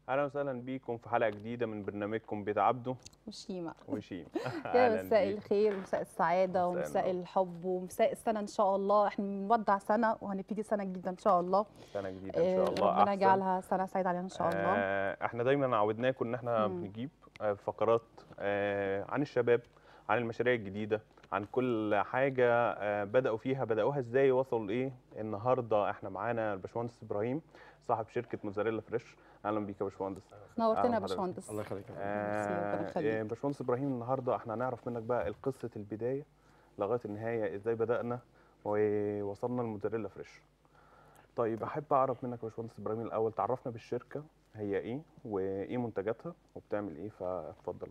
اهلا وسهلا بيكم في حلقه جديده من برنامجكم بيت عبده وشيماء وشيم يا اهلا مساء بيك الخير ومساء السعادة مساء ومساء النور. الحب ومساء السنة إن شاء الله احنا بنودع سنة وهنبتدي سنة جديدة إن شاء الله سنه جديده ان آه، شاء الله ربنا احسن يجعلها سنة سعيدة علينا إن شاء الله آه احنا دايما عودناكم ان احنا مم. بنجيب آه فقرات آه عن الشباب عن المشاريع الجديده عن كل حاجه آه بداوا فيها بداوها ازاي وصلوا لايه النهارده احنا معانا الباشمهندس ابراهيم صاحب شركه موزاريلا فريش اهلا بيك يا باشمهندس نورتنا أهلا يا بحضرتك. باشمهندس الله يخليك يا فندم. ميرسي، ربنا آه يخليك. آه، باشمهندس ابراهيم النهارده احنا هنعرف منك بقى قصه البدايه لغايه النهايه ازاي بدانا ووصلنا لموزاريلا فريش طيب احب اعرف منك يا باشمهندس ابراهيم الاول تعرفنا بالشركه هي ايه وايه منتجاتها وبتعمل ايه فاتفضل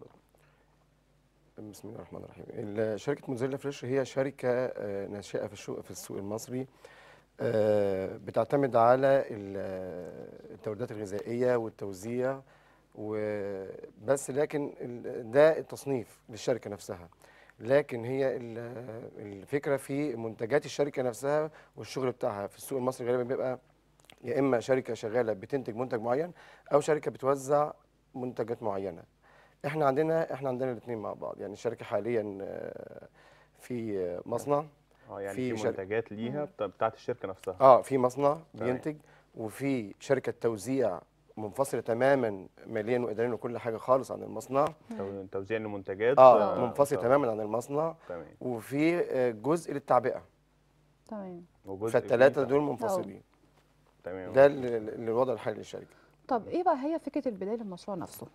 بسم الله الرحمن الرحيم ال- شركه موزيلا فريش هي شركه آه، ناشئه في السوق في السوق المصري آه، بتعتمد على ال- آه، التوريدات الغذائيه والتوزيع وبس لكن ال- ده التصنيف للشركه نفسها لكن هي ال- الفكره في منتجات الشركه نفسها والشغل بتاعها في السوق المصري غالبا بيبقى يا اما شركه شغاله بتنتج منتج معين او شركه بتوزع منتجات معينه احنا عندنا احنا عندنا الاثنين مع بعض يعني الشركه حاليا آه، في آه، مصنع اه يعني في في, شركة- منتجات ليها بتا- بتاعت الشركه نفسها اه في مصنع تمام. بينتج وفي شركه توزيع منفصله تماما ماليا واداريا وكل حاجه خالص عن المصنع تو- توزيع المنتجات اه آه، منفصل تمام تماما عن المصنع تمام وفي آه، جزء للتعبئه تمام وجزء فالثلاثه فيه- دول منفصلين تمام ده ال- ال- الوضع الحالي للشركه طب إيه بقى هي فكرة البداية للمشروع نفسه؟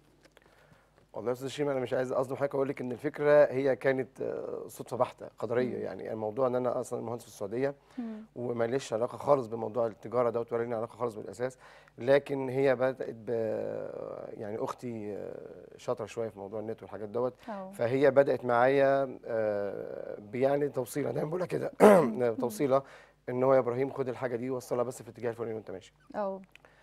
والله يا استاذ شيماء انا مش عايز اصدم حضرتك اقول لك ان الفكره هي كانت آه، صدفه بحته قدريه مم. يعني الموضوع ان انا اصلا مهندس في السعوديه مم. وماليش علاقه خالص بموضوع التجاره دوت ولا لي علاقه خالص بالاساس لكن هي بدات ب يعني اختي آه، شاطره شويه في موضوع النت والحاجات دوت أه فهي بدات معايا آه، بيعني توصيله دايما بقولها كده توصيله ان هو يا ابراهيم خد الحاجه دي وصلها بس في الاتجاه الفلاني وانت ماشي أه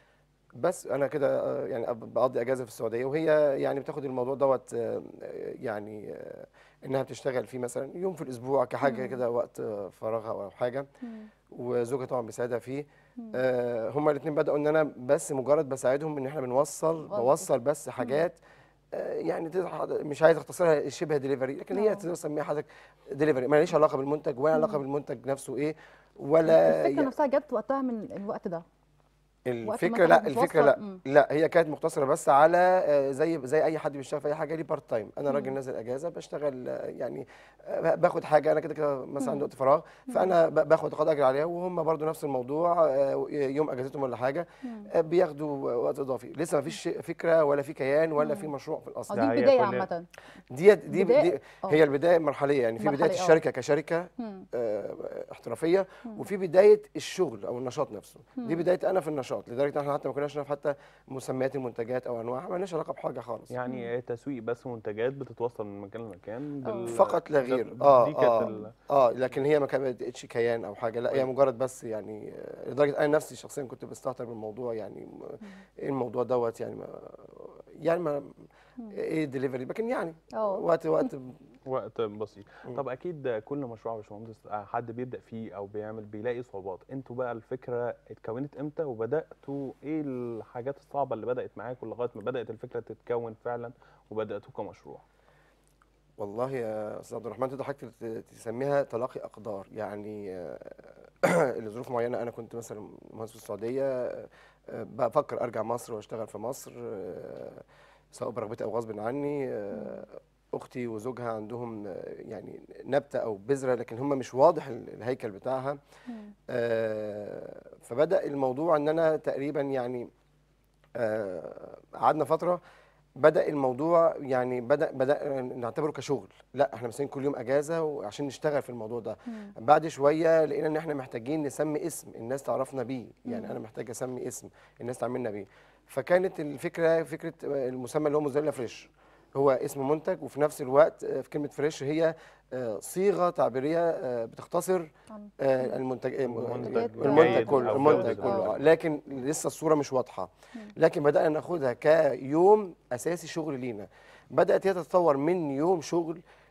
بس انا كده آه، يعني أب- بقضي اجازه في السعوديه وهي يعني بتاخد الموضوع دوت آه، يعني آه، انها بتشتغل فيه مثلا يوم في الاسبوع كحاجه مم. كده وقت آه، فراغها او حاجه مم. وزوجها طبعا بيساعدها فيه مم. آه هما الاثنين بداوا ان انا بس مجرد بساعدهم ان احنا بنوصل وظف. بوصل بس حاجات آه يعني تضح- مش عايز اختصرها شبه ديليفري لكن هي آه. تقدر تسميها حضرتك ديليفري ماليش علاقه بالمنتج ولا علاقه مم. بالمنتج نفسه ايه ولا الفكرة يعني نفسها جت وقتها من الوقت ده وقت ما الفكره أنت لا بتوصل- الفكره لا مم. لا هي كانت مقتصره بس على آه، زي زي اي حد بيشتغل في اي حاجه لي بارت تايم انا راجل مم. نازل اجازه بشتغل آه، يعني آه، باخد حاجه انا كده كده مثلا عندي مم. وقت فراغ مم. فانا ب- باخد قد اجر عليها وهم برضو نفس الموضوع آه، يوم اجازتهم ولا حاجه مم. آه، بياخدوا وقت اضافي لسه ما فيش فكره ولا في كيان ولا في مم. مشروع في أه الاصل دي ده هي البداية كل- عامة دي دي, بداية- دي آه. هي البدايه المرحليه يعني في بدايه مرحلية، آه. الشركه كشركه مم. آه، احترافيه مم. وفي بدايه الشغل او النشاط نفسه دي مم. بدايه انا في النشاط لدرجه ان احنا حتى ما كناش نعرف حتى مسميات المنتجات او انواعها ما لناش علاقه بحاجه خالص يعني آه، تسويق بس منتجات بتتوصل من مكان لمكان آه. بال- فقط لا ده- غير دي اه كانت اه ال- اه لكن هي ما كانتش كيان او حاجه لا هي مجرد بس يعني آه، لدرجه انا نفسي شخصيا كنت بستهتر بالموضوع يعني م- ايه الموضوع دوت يعني ما يعني ما ايه ديليفري لكن يعني أه وقت وقت وقت بسيط مم. طب اكيد كل مشروع يا باشمهندس آه، حد بيبدا فيه او بيعمل بيلاقي صعوبات انتوا بقى الفكره اتكونت امتى وبداتوا ايه الحاجات الصعبه اللي بدات معاكم لغايه ما بدات الفكره تتكون فعلا وبداتوا كمشروع والله يا استاذ عبد الرحمن تقدر حضرتك ت- تسميها تلاقي اقدار يعني آه، لظروف معينه انا كنت مثلا مهندس في السعوديه آه، بفكر ارجع مصر واشتغل في مصر آه، سواء برغبتي او غصب عني آه، اختي وزوجها عندهم آه، يعني نبته او بذره لكن هم مش واضح ال- الهيكل بتاعها مم. آه، فبدا الموضوع ان انا تقريبا يعني آه، قعدنا فتره بدا الموضوع يعني بدا بدا نعتبره كشغل لا احنا مثلا كل يوم اجازه وعشان نشتغل في الموضوع ده مم. بعد شويه لقينا ان احنا محتاجين نسمي اسم الناس تعرفنا بيه يعني مم. انا محتاج اسمي اسم الناس تعاملنا بيه فكانت الفكره فكره المسمى اللي هو موزاريلا فريش هو اسم منتج وفي نفس الوقت آه، في كلمه فريش هي آه، صيغه تعبيريه آه، بتختصر عن- آه، المنتج آه، منتج المنتج جيد كله أو المنتج جودة. كله آه. آه. لكن لسه الصوره مش واضحه مم. لكن بدانا ناخدها كيوم اساسي شغل لينا بدات هي تتطور من يوم شغل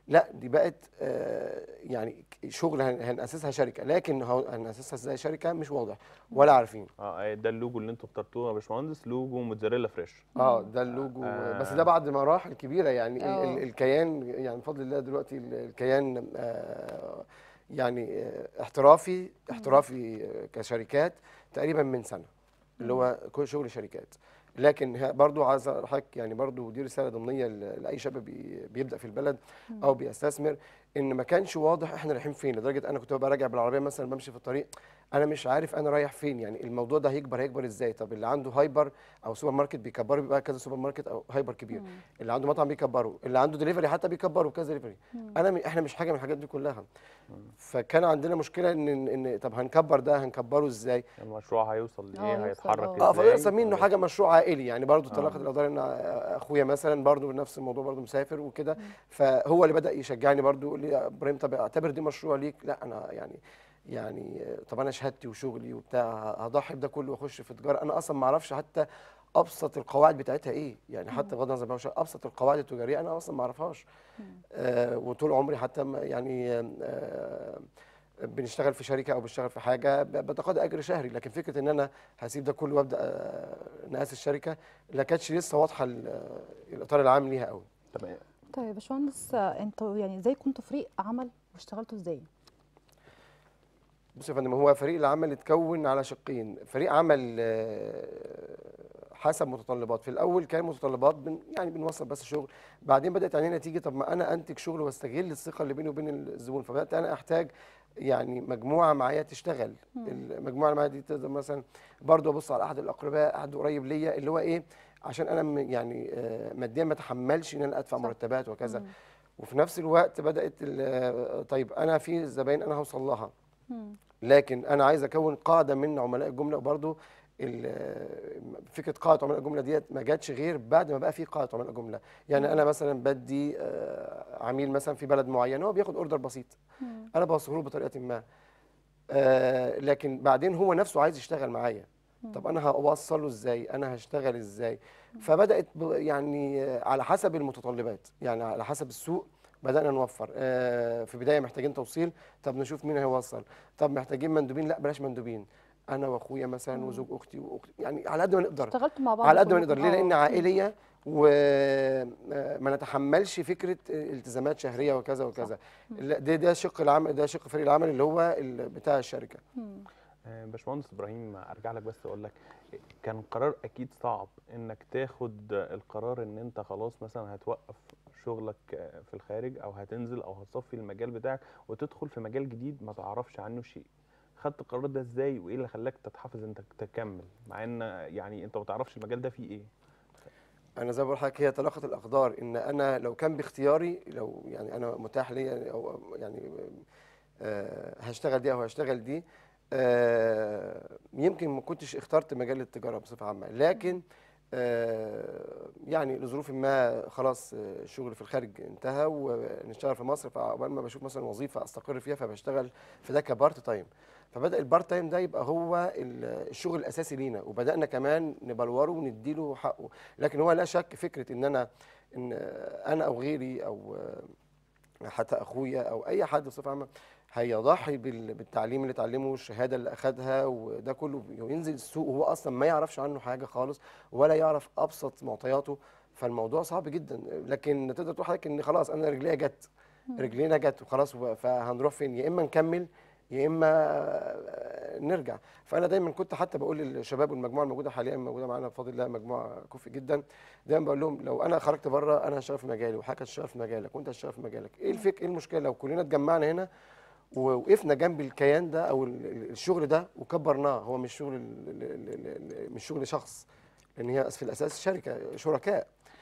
لا دي بقت آه، يعني شغل هن- هنأسسها شركه لكن هو- هنأسسها ازاي شركه مش واضح ولا عارفين اه ده اللوجو اللي انتوا اخترتوه يا باشمهندس لوجو موتزاريلا فريش اه ده اللوجو آه. بس ده بعد مراحل كبيره يعني ال- ال- آه. الكيان يعني بفضل الله دلوقتي ال- الكيان آه، يعني آه، احترافي احترافي آه، كشركات تقريبا من سنه اللي هو كل شغل شركات لكن ه- برضو عايز حضرتك يعني برضو دي رساله ضمنيه ل- لاي شاب بي- بيبدا في البلد او بيستثمر ان ما كانش واضح احنا رايحين فين لدرجه انا كنت ببقى راجع بالعربيه مثلا بمشي في الطريق انا مش عارف انا رايح فين يعني الموضوع ده هيكبر هيكبر ازاي طب اللي عنده هايبر او سوبر ماركت بيكبره بيبقى كذا سوبر ماركت او هايبر كبير اللي عنده مطعم بيكبره اللي عنده دليفري حتى بيكبره كذا دليفري انا م- احنا مش حاجه من الحاجات دي كلها فكان عندنا مشكله ان ان إن طب هنكبر ده هنكبره ازاي المشروع هيوصل آه، لايه يوصل، هيتحرك آه. ازاي اه فبقينا نسميه انه آه. حاجه مشروع عائلي يعني برضه آه. طلقت الاقدار ان اخويا مثلا برضه نفس الموضوع برضه مسافر وكده فهو اللي بدا يشجعني برضه يقول لي يا ابراهيم طب اعتبر دي مشروع ليك لا انا يعني يعني آه، طب انا شهادتي وشغلي وبتاع هضحي بده كله واخش في تجاره انا اصلا ما اعرفش حتى ابسط القواعد بتاعتها ايه يعني حتى بغض النظر بقى ابسط القواعد التجاريه انا اصلا ما اعرفهاش آه وطول عمري حتى ما- يعني آه بنشتغل في شركه او بشتغل في حاجه ب- بتقاضى اجر شهري لكن فكره ان انا هسيب ده كله وابدا آه، ناسس الشركه لا كانتش لسه واضحه ال- آه، الاطار العام ليها قوي تمام طيب يا باشمهندس آه، انتوا يعني ازاي كنتوا فريق عمل واشتغلتوا ازاي؟ بص يا فندم هو فريق العمل اتكون على شقين فريق عمل آه، حسب متطلبات في الاول كان متطلبات بن يعني بنوصل بس شغل بعدين بدات علينا تيجي طب ما انا انتج شغل واستغل الثقه اللي بيني وبين الزبون فبدات انا احتاج يعني مجموعه معايا تشتغل المجموعه اللي معايا دي تقدر مثلا برضه ابص على احد الاقرباء احد قريب ليا اللي هو ايه عشان انا م- يعني آه، ماديا ما اتحملش ان انا ادفع صح. مرتبات وكذا وفي نفس الوقت بدات ال- آه، طيب انا في زباين انا هوصل لها مم. لكن انا عايز اكون قاعده من عملاء الجمله وبرضه ال- فكره قاعده عملاء الجمله ديت ما جاتش غير بعد ما بقى في قاعده عملاء جمله يعني انا مثلا بدي آه، عميل مثلا في بلد معين هو بياخد اوردر بسيط مم. انا بوصله له بطريقه ما آه، لكن بعدين هو نفسه عايز يشتغل معايا طب انا هوصله ازاي انا هشتغل ازاي فبدات ب- يعني آه، على حسب المتطلبات يعني على حسب السوق بدانا نوفر آه، في بدايه محتاجين توصيل طب نشوف مين هيوصل طب محتاجين مندوبين لا بلاش مندوبين انا واخويا مثلا وزوج اختي واختي يعني على قد ما نقدر اشتغلتوا مع بعض على قد ما كلكم؟ نقدر ليه آه. لان عائليه وما نتحملش فكره التزامات شهريه وكذا وكذا لا، ده ده شق العمل ده شق فريق العمل اللي هو ال- بتاع الشركه مم. آه، باشمهندس ابراهيم ارجع لك بس اقول لك كان قرار اكيد صعب انك تاخد القرار ان انت خلاص مثلا هتوقف شغلك آه، في الخارج او هتنزل او هتصفي المجال بتاعك وتدخل في مجال جديد ما تعرفش عنه شيء خدت القرار ده ازاي وايه اللي خلاك تتحفز انك تكمل مع ان يعني انت ما تعرفش المجال ده فيه ايه انا زي ما بقول لحضرتك هي تلاقت الاقدار ان انا لو كان باختياري لو يعني انا متاح لي او يعني آه، هشتغل دي او هشتغل دي آه، يمكن ما كنتش اخترت مجال التجاره بصفه عامه لكن آه، يعني لظروف ما خلاص آه، الشغل في الخارج انتهى ونشتغل في مصر فعقبال ما بشوف مثلا وظيفه استقر فيها فبشتغل في ده كبارت تايم فبدا البارت تايم ده يبقى هو ال- الشغل الاساسي لينا وبدانا كمان نبلوره ونديله حقه لكن هو لا شك فكره ان انا ان انا او غيري او حتى اخويا او اي حد بصفه عامه هيضحي بال- بالتعليم اللي اتعلمه الشهاده اللي اخدها وده كله وينزل السوق وهو اصلا ما يعرفش عنه حاجه خالص ولا يعرف ابسط معطياته فالموضوع صعب جدا لكن تقدر تقول حضرتك ان خلاص انا رجليا جت رجلينا جت وخلاص و- فهنروح فين يا اما نكمل يا اما آه، نرجع فانا دايما كنت حتى بقول للشباب والمجموعه الموجوده حاليا موجوده معانا بفضل الله مجموعه كفء جدا دايما بقول لهم لو انا خرجت بره انا هشتغل في مجالي وحضرتك هتشتغل في مجالك وانت هتشتغل في مجالك ايه الفكره ايه المشكله لو كلنا اتجمعنا هنا ووقفنا جنب الكيان ده او ال- ال- الشغل ده وكبرناه هو مش شغل ال- ال- ال- ال- مش شغل شخص لان هي في الاساس شركه شركاء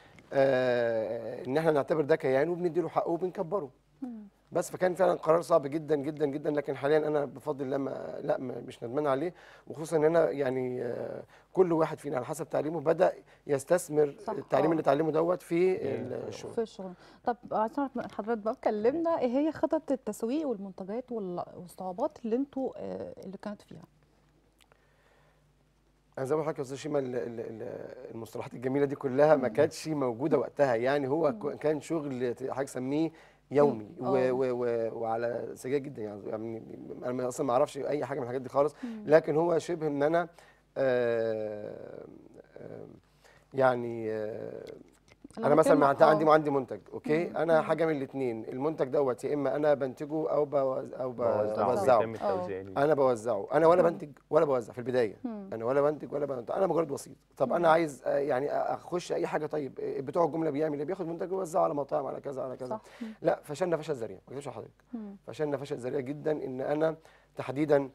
آه ان احنا نعتبر ده كيان وبنديله حقه وبنكبره بس فكان فعلا قرار صعب جدا جدا جدا لكن حاليا انا بفضل الله ما لا ما مش ندمان عليه وخصوصا ان انا يعني آه، كل واحد فينا على حسب تعليمه بدا يستثمر صح، التعليم آه. اللي اتعلمه دوت في في الشغل في الشغل طب عايز اعرف من حضرتك بقى كلمنا ايه هي خطط التسويق والمنتجات وال- والصعوبات اللي انتوا آه، اللي كانت فيها انا زي ما حضرتك يا استاذ شيماء ال- ال- ال- المصطلحات الجميله دي كلها ما كانتش موجوده وقتها يعني هو ك- كان شغل حضرتك سميه يومي مم. و آه. و و وعلى سجاير جدا يعني يعني انا اصلا ما اعرفش اي حاجه من الحاجات دي خالص مم. لكن هو شبه ان انا آه، آه، يعني آه، لو انا مثلا هنتكلم- مع- عندي آه. عندي منتج اوكي مم. انا مم. حاجه من الاثنين المنتج دوت يا اما انا بنتجه او بوز او بوزعه بوزعه بيتم التوزيع ليه. انا بوزعه انا ولا مم. بنتج ولا بوزع في البدايه مم. انا ولا بنتج ولا بنتج انا مجرد وسيط طب مم. انا عايز آه، يعني اخش اي حاجه طيب آه، بتوع الجمله بيعمل ايه بياخد منتج ويوزعه على مطاعم على كذا على كذا صح مم. لا فشلنا فشل ذريع ما اكذبش على حضرتك مم. فشلنا فشل ذريع جدا ان انا تحديدا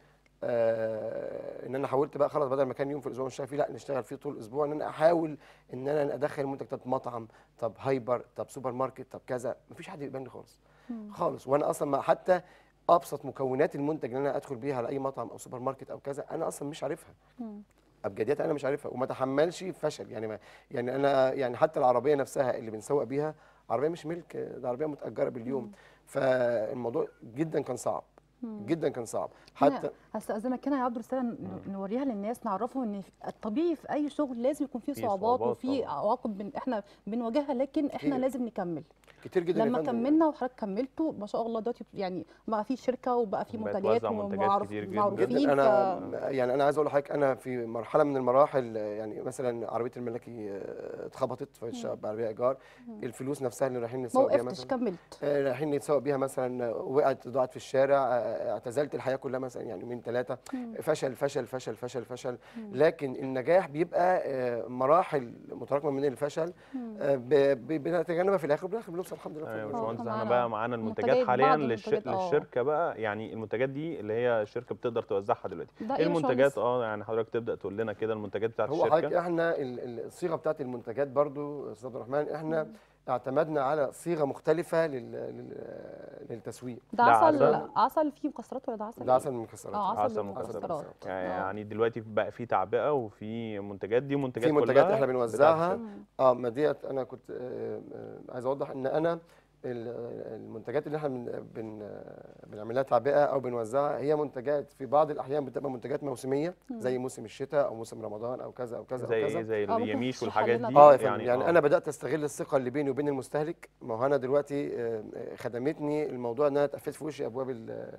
آه ان انا حاولت بقى خلاص بدل ما كان يوم في الاسبوع نشتغل فيه لا نشتغل فيه طول الاسبوع ان انا احاول ان انا ادخل منتج طب مطعم طب هايبر طب سوبر ماركت طب كذا مفيش حد بيقبلني خالص مم. خالص وانا اصلا ما حتى ابسط مكونات المنتج اللي انا ادخل بيها على اي مطعم او سوبر ماركت او كذا انا اصلا مش عارفها مم. ابجديات انا مش عارفها وما تحملش فشل يعني ما يعني انا يعني حتى العربيه نفسها اللي بنسوق بيها عربيه مش ملك ده عربيه متاجره باليوم مم. فالموضوع جدا كان صعب مم. جدا كان صعب هنا حتى هستأذنك هنا يا عبد الرسالة ن- نوريها للناس نعرفهم ان الطبيعي في اي شغل لازم يكون فيه فيه صعوبات صعوبات وفي طبعاً. عواقب بن احنا بنواجهها لكن احنا كتير. لازم نكمل كتير جدا يا لما فندم. كملنا وحضرتك كملتوا ما شاء الله دلوقتي يعني بقى في شركه وبقى في بقت منتجات توزع منتجات ومعروف كتير جداً. معروفين جدا انا ف... يعني انا عايز اقول لحضرتك انا في مرحله من المراحل آه، يعني مثلا عربيه الملاكي آه، اتخبطت في الشقه بعربيه ايجار الفلوس نفسها اللي رايحين ما نتسوق بيها وقفتش مثلا كملت آه، رايحين نتسوق بيها مثلا آه، وقعت ضاعت في الشارع آه، اعتزلت الحياه كلها مثلا يعني يومين ثلاثه مم. فشل فشل فشل فشل فشل مم. لكن النجاح بيبقى آه، مراحل متراكمه من الفشل مم. آه، ب- ب- بنتجنبها في الاخر وبالاخر بنوصل الحمد لله ايوه يا في آه، الآخر. باشمهندس احنا معانا بقى معانا المنتجات منتجات، حاليا بعض للش... المنتجات، آه. للشركه بقى يعني المنتجات دي اللي هي الشركه بتقدر توزعها دلوقتي ده ايه يا باشمهندس؟ المنتجات اه يعني حضرتك تبدا تقول لنا كده المنتجات بتاعت هو حضرتك الشركه احنا ال- ال- الصيغه بتاعت المنتجات برضو استاذ عبد الرحمن احنا اعتمدنا على صيغه مختلفه لل... لل... للتسويق ده ده عسل عسل؟ عسل فيه مكسرات ولا ده عسل ده إيه؟ عسل من المكسرات اه عسل عسل بالمكسرات مكسرات. آه. يعني دلوقتي بقى في تعبئه وفي منتجات دي منتجات في منتجات كلها احنا بتاعت بنوزعها الشركة. مم. اه ما ديت انا كنت آه، آه، عايز اوضح ان انا ال- المنتجات اللي احنا بن بن بنعملها تعبئه او بنوزعها هي منتجات في بعض الاحيان بتبقى منتجات موسميه زي موسم الشتاء او موسم رمضان او كذا او كذا زي او ايه كذا زي آه، ممكن اليميش تشرح والحاجات لنا دي طبعاً. اه يا فندم يعني, يعني آه. انا بدات استغل الثقه اللي بيني وبين المستهلك ما هو انا دلوقتي آه، آه، خدمتني الموضوع ان انا اتقفلت في وشي ابواب ال-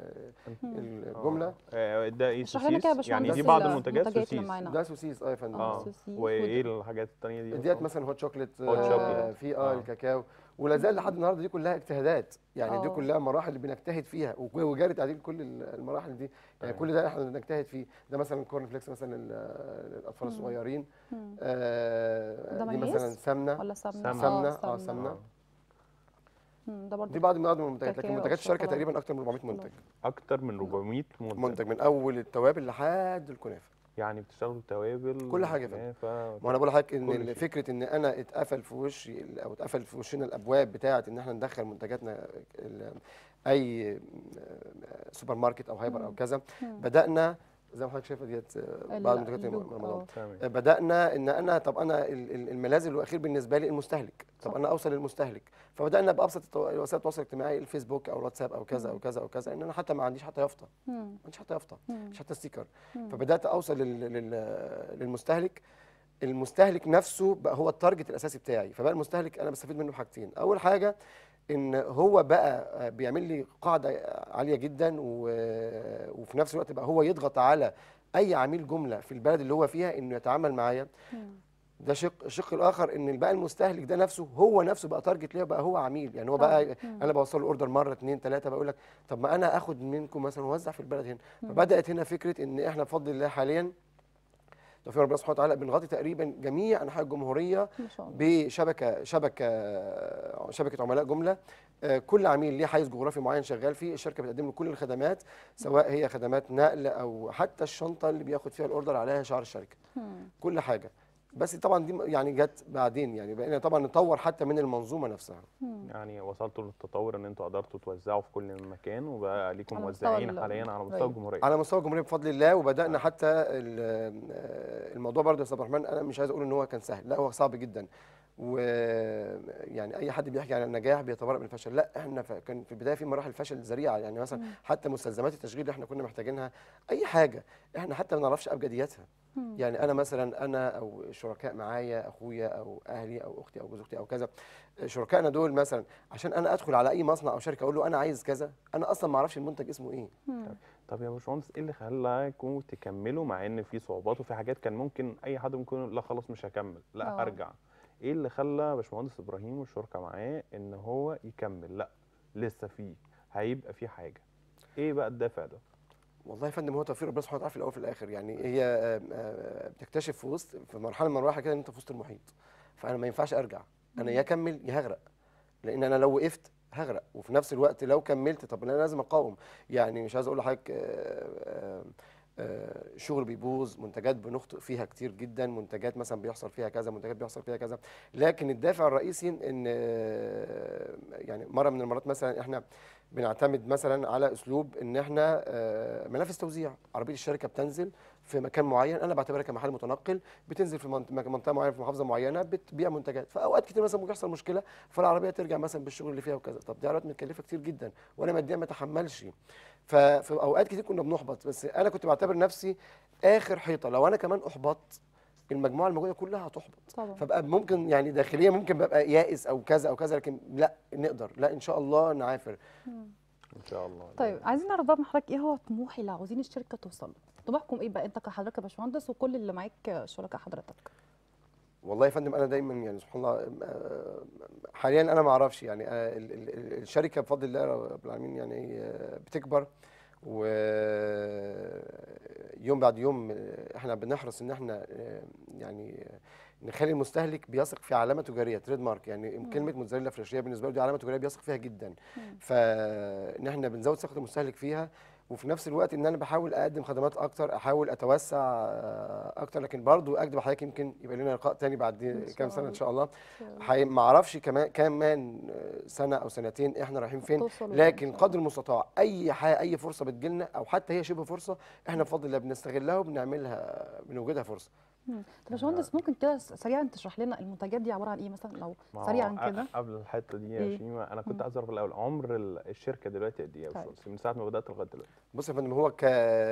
الجمله آه، ده ايه اشرح لنا كده يا سوسيس يعني باشمهندس دي بعض ال- المنتجات اللي سوسيس معانا ده سوسيس اه يا فندم آه. اه سوسيس وايه الحاجات التانية دي ديت مثلا هوت شوكليت هوت آه، شوكليت. في اه آه. الكاكاو ولا زال لحد النهارده دي كلها اجتهادات يعني دي آه. كلها مراحل بنجتهد فيها وج- وجاري تعديل كل ال- المراحل دي يعني أيوة. كل ده احنا بنجتهد فيه ده مثلا كورن فليكس مثلا لل- للاطفال مم. الصغيرين مم. آه ده دي مايونيز مثلا سمنه ولا سمنه سمنة، اه آه، سمنة. مم، ده برضه دي بعض من بعض من المنتجات لكن كاكاو منتجات الشركه وشوكولاتة. تقريبا اكتر من 400 منتج اكتر من 400 منتج منتج من اول التوابل لحد الكنافه يعني بتشتغلوا توابل كل حاجة يا فندم. كنافة، ما انا بقول لحضرتك ان كل ال- شيء. فكره ان انا اتقفل في وشي ال- او اتقفل في وشنا الابواب بتاعه ان احنا ندخل منتجاتنا ال- اي سوبر ماركت او هايبر او مم. كذا مم. بدانا زي ما حضرتك شايفه ديت آه، بعض ال- المنتجات اللوج، رمضان آه. تمام بدانا ان انا طب انا ال- ال- الملاذ الاخير بالنسبه لي المستهلك طب صح. انا اوصل للمستهلك فبدانا بابسط التو- وسائل التواصل الاجتماعي الفيسبوك او الواتساب او كذا او كذا او كذا ان انا حتى ما عنديش حتى يافطه مم. ما عنديش حتى يافطه مم. مش حتى ستيكر مم. فبدات اوصل لل... لل... للمستهلك المستهلك نفسه بقى هو التارجت الاساسي بتاعي فبقى المستهلك انا بستفيد منه بحاجتين اول حاجه ان هو بقى بيعمل لي قاعده عاليه جدا و... وفي نفس الوقت بقى هو يضغط على اي عميل جمله في البلد اللي هو فيها انه يتعامل معايا مم. ده شق الشق الاخر ان بقى المستهلك ده نفسه هو نفسه بقى تارجت ليه بقى هو عميل يعني هو بقى مم. انا بوصل له اوردر مره اثنين ثلاثه بقول لك طب ما انا اخد منكم مثلا واوزع في البلد هنا فبدات هنا فكره ان احنا بفضل الله حاليا توفيق ربنا سبحانه وتعالى بنغطي تقريبا جميع انحاء الجمهوريه ما شاء الله بشبكه شبكه شبكه عملاء جمله آه، كل عميل ليه حيز جغرافي معين شغال فيه الشركه بتقدم له كل الخدمات سواء هي خدمات نقل او حتى الشنطه اللي بياخد فيها الاوردر عليها شعار الشركه مم. كل حاجه بس طبعا دي يعني جت بعدين يعني بقينا طبعا نطور حتى من المنظومه نفسها مم. يعني وصلتوا للتطور ان انتوا قدرتوا توزعوا في كل مكان وبقى ليكم على مستوى موزعين ال- حاليا على مستوى أيوة. الجمهوريه على مستوى الجمهوريه بفضل الله وبدانا حتى ال- آه، الموضوع برضه يا استاذ عبد الرحمن انا مش عايز اقول ان هو كان سهل لا هو صعب جدا ويعني اي حد بيحكي عن النجاح بيتبرأ من الفشل لا احنا ف- كان في البدايه في مراحل فشل ذريعه يعني مثلا حتى مستلزمات التشغيل اللي احنا كنا محتاجينها اي حاجه احنا حتى ما نعرفش ابجدياتها مم. يعني انا مثلا انا او شركاء معايا اخويا او اهلي او اختي او جوز اختي او كذا شركائنا دول مثلا عشان انا ادخل على اي مصنع او شركه اقول له انا عايز كذا انا اصلا ما اعرفش المنتج اسمه ايه مم. طب يا باشمهندس ايه اللي خلاكم تكملوا مع ان في صعوبات وفي حاجات كان ممكن اي حد ممكن يقول لا خلاص مش هكمل لا آه. هرجع ايه اللي خلى باشمهندس ابراهيم والشركه معاه ان هو يكمل لا لسه فيه هيبقى في حاجه ايه بقى الدافع ده والله يا فندم هو توفيق ربنا سبحانه وتعالى في الاول وفي الاخر يعني هي آه، آه، بتكتشف في وسط في مرحله من المراحل كده ان انت في وسط المحيط فانا ما ينفعش ارجع انا يا اكمل يا هغرق لان انا لو وقفت هغرق وفي نفس الوقت لو كملت طب انا لازم اقاوم يعني مش عايز اقول لحضرتك آه، آه، آه، شغل بيبوظ منتجات بنخطئ فيها كتير جدا منتجات مثلا بيحصل فيها كذا منتجات بيحصل فيها كذا لكن الدافع الرئيسي ان آه، يعني مره من المرات مثلا احنا بنعتمد مثلا على اسلوب ان احنا آه، منافس توزيع عربيه الشركه بتنزل في مكان معين انا بعتبرها كمحل متنقل بتنزل في منط- مك- منطقه معينه في محافظه معينه بتبيع منتجات فاوقات كتير مثلا ممكن يحصل مشكله فالعربيه ترجع مثلا بالشغل اللي فيها وكذا طب دي عربيات متكلفه كتير جدا وانا ماديا ما اتحملش ففي اوقات كتير كنا بنحبط بس انا كنت بعتبر نفسي اخر حيطه لو انا كمان احبطت المجموعه الموجوده كلها هتحبط طبعا فبقى ممكن يعني داخليا ممكن ببقى يائس او كذا او كذا لكن لا نقدر لا ان شاء الله نعافر مم. ان شاء الله طيب عايزين نعرف بقى من حضرتك ايه هو الطموح اللي عاوزين الشركه توصل له طموحكم ايه بقى انت كحضرتك يا باشمهندس وكل اللي معاك شركاء حضرتك والله يا فندم انا دايما يعني سبحان الله آه، حاليا انا ما اعرفش يعني آه، ال- ال- ال- الشركه بفضل الله رب العالمين يعني آه، بتكبر ويوم بعد يوم آه، احنا بنحرص ان احنا آه، يعني آه، نخلي المستهلك بيثق في علامه تجاريه تريد مارك يعني مم. كلمه موتزاريلا فريش هي بالنسبه له دي علامه تجاريه بيثق فيها جدا مم. فان احنا بنزود ثقه المستهلك فيها وفي نفس الوقت ان انا بحاول اقدم خدمات اكتر احاول اتوسع آه، اكتر لكن برضو اكدب حضرتك يمكن يبقى لنا لقاء تاني بعد إن كام شاء سنه ان شاء الله الله. حقيقي ما اعرفش كمان كمان آه، سنه او سنتين احنا رايحين فين توصلوا لكن إن شاء قدر المستطاع اي حاجه اي فرصه بتجيلنا او حتى هي شبه فرصه احنا بفضل الله بنستغلها وبنعملها بنوجدها فرصه مم. طب يا باشمهندس ممكن كده س- سريعا تشرح لنا المنتجات دي عباره عن ايه مثلا لو ما هو سريعا ق- كده قبل الحته دي يا إيه؟ شيماء انا كنت مم. عايز اعرف الاول عمر ال- الشركه دلوقتي قد ايه يا طيب. باشمهندس من ساعه ما بدات لغايه دلوقتي بص يا فندم هو ك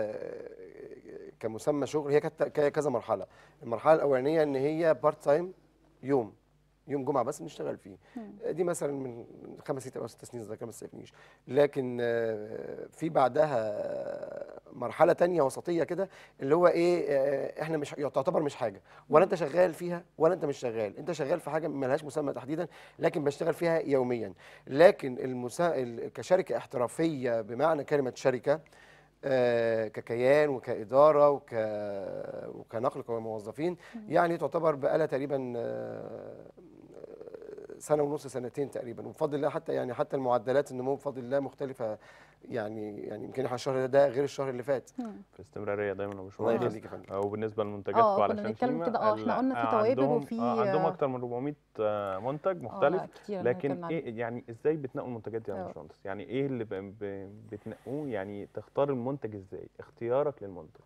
كمسمى شغل هي كانت ك- كذا مرحله المرحله الاولانيه ان هي بارت تايم يوم يوم جمعه بس بنشتغل فيه مم. دي مثلا من خمس ست او ست سنين ده ما تسيبنيش لكن آه، في بعدها مرحله تانية وسطيه كده اللي هو ايه آه، احنا مش تعتبر مش حاجه ولا انت شغال فيها ولا انت مش شغال انت شغال في حاجه ملهاش مسمى تحديدا لكن بشتغل فيها يوميا لكن المسا... ال- كشركه احترافيه بمعنى كلمه شركه آه، ككيان وكاداره وك وكنقل كموظفين يعني تعتبر بقالها تقريبا آه، سنه ونص سنتين تقريبا وبفضل الله حتى يعني حتى المعدلات النمو بفضل الله مختلفه يعني يعني يمكن احنا الشهر ده غير الشهر اللي فات مم. في استمراريه دايما يا الله باشمهندس يخليك يا فندم وبالنسبه لمنتجاتكم آه، كنا علشان بنتكلم شيماء كده، آه، إحنا ال- قلنا في آه، توابل عندهم- وفي- آه، عندهم اكتر من 400 آه، منتج آه، مختلف لا، كتير لكن هنتكلم عنه. ايه يعني ازاي بتنقوا المنتجات دي يا آه. باشمهندس يعني ايه اللي ب- ب- بتنقوه يعني تختار المنتج ازاي اختيارك للمنتج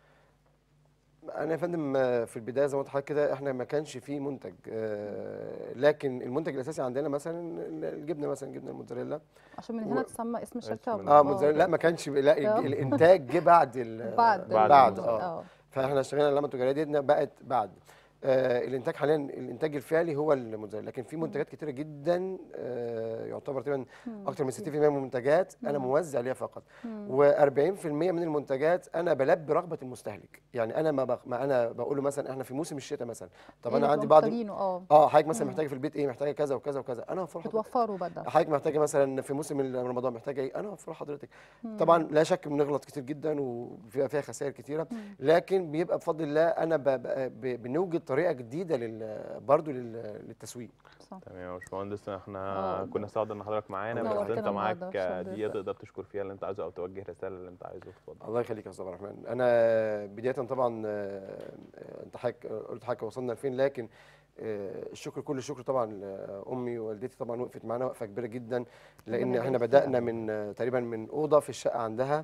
انا يا فندم آه، في البدايه زي ما قلت لحضرتك كده احنا ما كانش فيه منتج آه، لكن المنتج الاساسي عندنا مثلا الجبنه مثلا جبنه الموتزاريلا عشان من و- هنا تسمى اسم الشركه اسم اه موتزاريلا لا ما كانش لا آه. الج- الانتاج جه بعد ال- بعد بعد بعد ال- اه فاحنا اشتغلنا العلامه التجاريه دي بقت بعد آه الانتاج حاليا الانتاج الفعلي هو الموتزاريلا لكن في منتجات كتيره جدا آه يعتبر تقريبا مم. اكتر من 60% من المنتجات انا مم. موزع عليها فقط مم. و40% من المنتجات انا بلبي رغبه المستهلك يعني انا ما, بق... ما انا بقول له مثلا احنا في موسم الشتاء مثلا طب إيه انا اللي عندي بتبقوا بعض محتاجينه اه اه حضرتك مثلا مم. محتاجه في البيت ايه محتاجه كذا وكذا وكذا انا هوفر حضرتك بتوفروا بقى ده حضرتك محتاجه مثلا في موسم رمضان محتاجه ايه انا هوفر حضرتك مم. طبعا لا شك بنغلط كتير جدا وبيبقى فيها خسائر كتيره مم. لكن بيبقى بفضل الله انا ب... ب... بنوجد طريقه جديده لل... برضو لل... للتسويق صح تمام يا باشمهندس احنا آه، كنا سعد ان حضرتك معانا بس نورتنا انت معاك النهاردة يا باشمهندس. دقيقه تقدر تشكر فيها اللي انت عايزه او توجه رساله اللي انت عايزه اتفضل الله يخليك يا استاذ عبد الرحمن انا بدايه طبعا آه، آه، انت حضرتك قلت حضرتك وصلنا لفين لكن آه، الشكر كل الشكر طبعا لامي ووالدتي طبعا وقفت معانا وقفه كبيره جدا لان ربنا احنا يبارك فيها. بدانا من آه، تقريبا من اوضه في الشقه عندها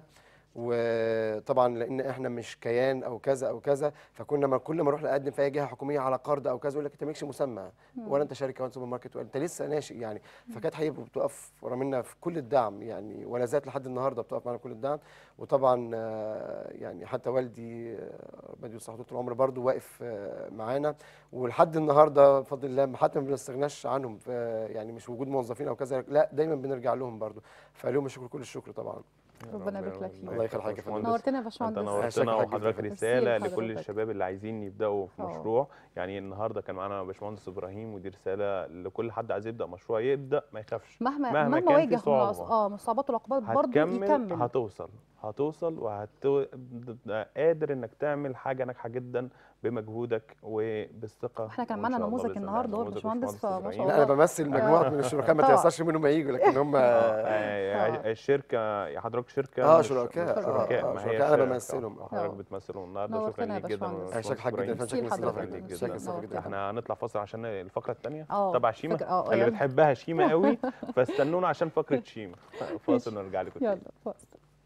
وطبعا لان احنا مش كيان او كذا او كذا فكنا ما كل ما نروح نقدم في اي جهه حكوميه على قرض او كذا يقول لك انت مالكش مسمى ولا انت شركه ولا سوبر ماركت ولا انت لسه ناشئ يعني فكانت حقيقه بتقف ورا منا في كل الدعم يعني ولا زالت لحد النهارده بتقف معانا كل الدعم وطبعا آه، يعني حتى والدي آه، ربنا يديله الصحه طول العمر برضه واقف آه، معانا ولحد النهارده بفضل الله حتى ما بنستغناش عنهم ف- يعني مش وجود موظفين او كذا لا دايما بنرجع لهم برضه فلهم الشكر كل الشكر طبعا ربنا يبارك لك فيك. الله يخلي حضرتك يا فندم. نورتنا يا انت باشمهندس شكراً نورتنا حضرتك وحضرتك جداً. رساله ميرسي لكل لحضرتك. الشباب اللي عايزين يبداوا في اه. مشروع يعني النهارده كان معانا باشمهندس ابراهيم ودي رساله لكل حد عايز يبدا مشروع يبدا ما يخافش مهما مهما مهما كان في واجه من صعوبة. الص- اه من الصعوبات والعقبات برضه هتكمل يكمل هتوصل هتوصل وهتبقى قادر انك تعمل حاجه ناجحه جدا بمجهودك وبالثقه احنا كان وإن معانا شاء الله نموذج بإذن الله. النهارده هو نموذج الباشمهندس فما إبراهيم. شاء لا انا الله بمثل مجموعه من الشركاء ما طبعاً. تيسرش منهم يجوا لكن هم آه، آه. آه، الشركه يا حضرتك شركه آه، مش- شركاء، مش آه، شركاء آه، ما هي شركاء، أنا شركة. بمثلهم. حضرتك آه. بتمثلهم النهارده نورتنا شكرا يا ليك جدا باشمهندس. انا شاكر حضرتك جدا ميرسي شكرا لحضرتك. لاستضافتك ميرسي شكرا لحضرتك. لاستضافتك جدا احنا هنطلع فاصل عشان الفقره الثانيه اه تبع شيما فكرة- اه اللي يلا. بتحبها شيما قوي فاستنونا عشان فقره شيما فاصل ونرجع لكم تاني. يلا فاصل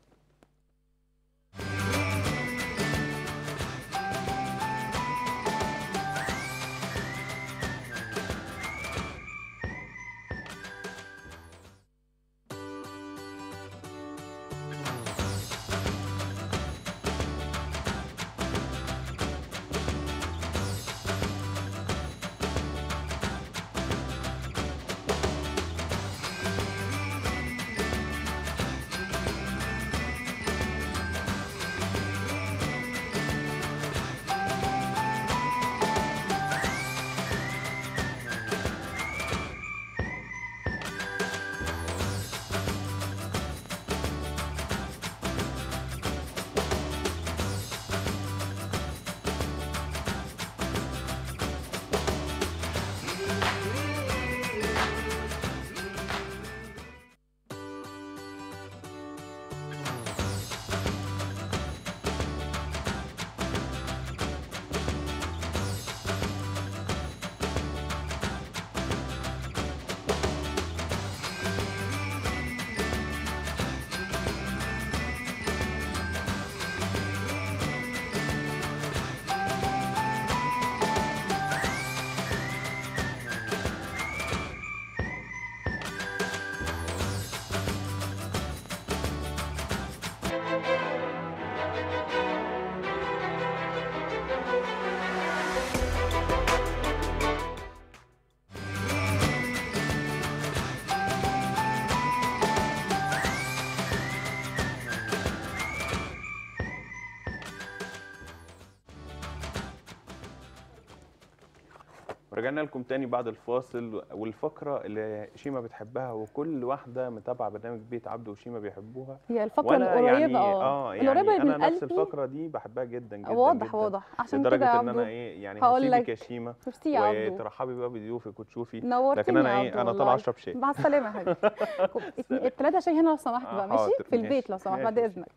رجعنا لكم تاني بعد الفاصل والفقره اللي شيما بتحبها وكل واحده متابعه برنامج بيت عبده وشيما بيحبوها هي الفقرة وانا القريبة يعني اه اه يعني القريبة انا من نفس قلبي الفقره دي بحبها جدا جدا واضح جدا واضح عشان لدرجه كده يا ان انا عبدو ايه يعني هقول هسيبك لك يا شيما ميرسي يا عبدو وترحبي بقى بضيوفك وتشوفي نورتني لكن انا يا ايه عبدو انا والله. طالع اشرب شاي مع السلامة يا حبيبي الثلاثة شاي هنا لو سمحت آه، بقى ماشي حاضر، في البيت ماشي، لو سمحت ماشي، بعد ماشي. إذنك